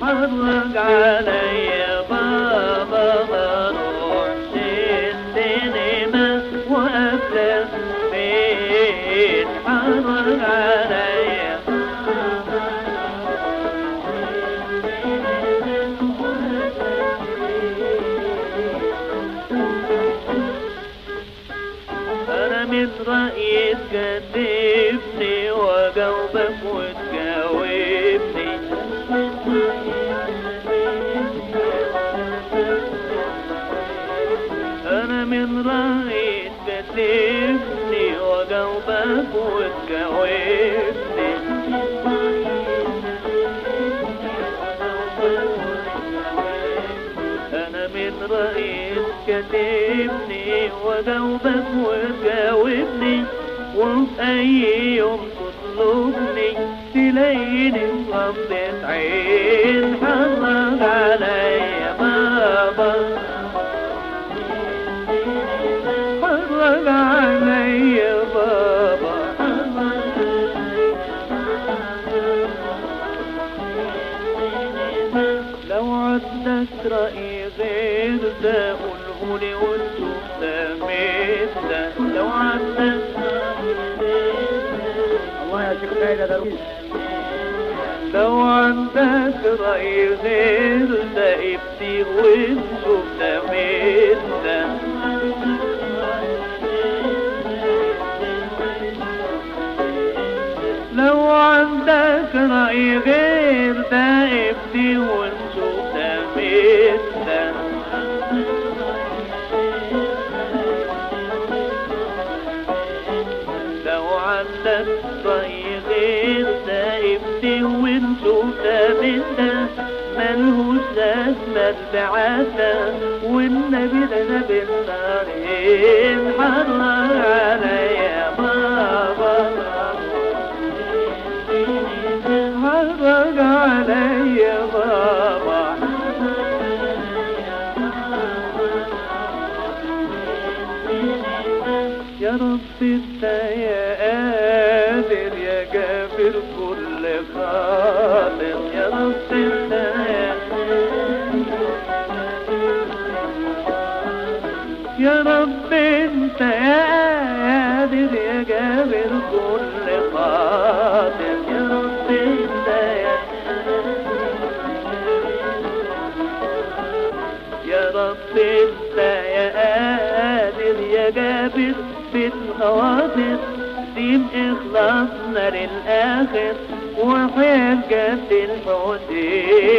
حرج عليا بابا بروح السينما وافلام فين حرج عليا انا من رأيي تكذبني واجاوبك وتجاوبني انا من رأيي تكذبني واجاوبك وتجاوبني انا من رأيي تكذبني واجاوبك وتجاوبني وفي اي يوم تطلبني تلاقيني مغمضة عين حرج عليا بابا حرج عليا بابا لو عندك رأي غير ده قولهولي وانتم سامت ده لو عندك الله يا شيخ سيد يا درويش لو عندك رأي غير ده ابني وانتم سامت ده لو عندك رأي غير ده ابني وانتم سامت ده لو عندك رأي غير ده ابني وانتو تابنا ملهوش لازمة البعاثة والنبي ده نبي النارين حرر عليا بابا حرر عليا بابا يا رب انت يا قادر يا جابر كل خاطر يا رب انت يا يا رب انت يا قادر يا جابر كل خاطر يا رب انت يا يا رب انت يا قادر يا جابر في الخواطر دين اخلاصنا للاخر وحياة جد الحسين